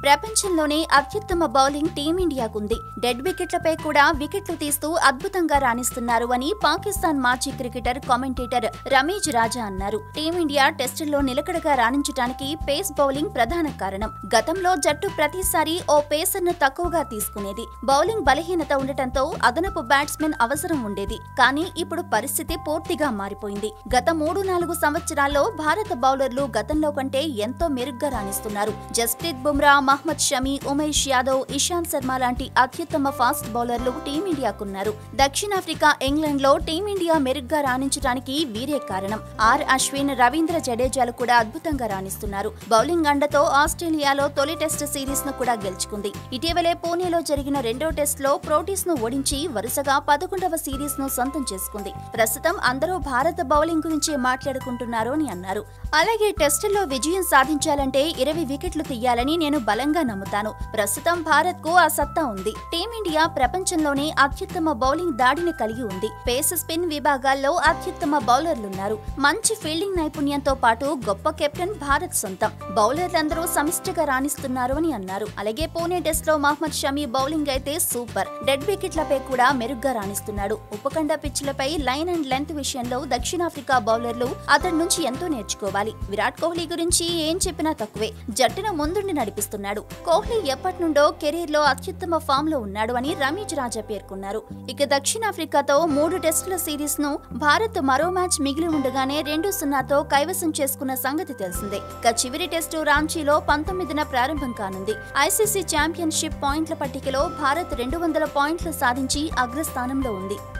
ప్రపంచంలోనే అత్యుత్తమ bowling టీమిండియాకుంది dead వికెట్లపై కూడా వికెట్లు తీస్తూ అద్భుతంగా రాణిస్తున్నారు అని పాకిస్తాన్ మాజీ క్రికెటర్ కామెంటేటర్ రమేష్ రాజా అన్నారు టీమిండియా టెస్టుల్లో నిలకడగా రాణించడానికి పేస్ బౌలింగ్ ప్రధాన కారణం గతంలో జట్టు ప్రతిసారి ఓ పేసర్ను తక్కువగా తీసుకునేది బౌలింగ్ బలహీనత ఉండటంతో అదనపు బ్యాట్స్మెన్ అవసరం ఉండేది కానీ ఇప్పుడు పరిస్థితి పూర్తిగా మారిపోయింది గత మూడు నాలుగు సంవత్సరాల్లో భారత బౌలర్లు గతంలో కంటే ఎంతో మెరుగ్గా రాణిస్తున్నారు జస్ప్రీత్ బుమ్రా మహ్మద్ షమి ఉమేష్ యాదవ్ ఇషాంత్ శర్మ లాంటి అత్యుత్తమ ఫాస్ట్ బౌలర్లు టీమిండియాకున్నారు దక్షిణాఫ్రికా ఇంగ్లాండ్ లో టీమిండియా మెరుగ్గా రాణించడానికి వీరే కారణం ఆర్ అశ్విన్ రవీంద్ర జడేజాలు కూడా అద్భుతంగా రాణిస్తున్నారు బౌలింగ్ అండతో ఆస్ట్రేలియాలో తొలి టెస్ట్ సిరీస్ ను కూడా గెలుచుకుంది ఇటీవలే పూణేలో జరిగిన రెండో టెస్ట్ లో ప్రోటీస్ ను ఓడించి వరుసగా పదకొండవ సిరీస్ ను సొంతం చేసుకుంది ప్రస్తుతం అందరూ భారత బౌలింగ్ గురించి మాట్లాడుకుంటున్నారు అని అన్నారు అలాగే టెస్టుల్లో విజయం సాధించాలంటే ఇరవై వికెట్లు తీయాలని నేను బలంగా నమ్ముతాను ప్రస్తుతం భారత్ కు ఆ సత్తా ఉంది టీమిండియా ప్రపంచంలోనే అత్యుత్తమ బౌలింగ్ దాడిని కలిగి ఉంది పేస్ స్పిన్ విభాగాల్లో అత్యుత్తమ బౌలర్లున్నారు మంచి ఫీల్డింగ్ నైపుణ్యంతో పాటు గొప్ప కెప్టెన్ భారత్ సొంతం బౌలర్లందరూ సమిష్టిగా రాణిస్తున్నారు అని అన్నారు అలాగే పూణే టెస్ట్ లో మహ్మద్ షమి బౌలింగ్ అయితే సూపర్ డెడ్ వికెట్లపై కూడా మెరుగ్గా రాణిస్తున్నాడు ఉపఖండ పిచ్లపై లైన్ అండ్ లెంత్ విషయంలో దక్షిణాఫ్రికా బౌలర్లు అతడి నుంచి ఎంతో నేర్చుకోవాలి విరాట్ కోహ్లీ గురించి ఏం చెప్పినా తక్కువే జట్టును ముందుండి నడిపిస్తున్నాడు కోహ్లీ ఎప్పటి నుండో కెరీర్ లో అత్యుత్తమ ఫామ్ లో ఉన్నాడు అని రమేష్ రాజా పేర్కొన్నారు ఇక దక్షిణాఫ్రికాతో మూడు టెస్టుల సిరీస్ ను భారత్ మరో మ్యాచ్ మిగిలి ఉండగానే రెండు సున్నాతో కైవసం చేసుకున్న సంగతి తెలిసిందే ఇక చివరి టెస్టు రాంచీలో పంతొమ్మిదిన ప్రారంభం కానుంది ఐసీసీ ఛాంపియన్షిప్ పాయింట్ల పట్టికలో భారత్ రెండు వందల పాయింట్లు సాధించి అగ్రస్థానంలో ఉంది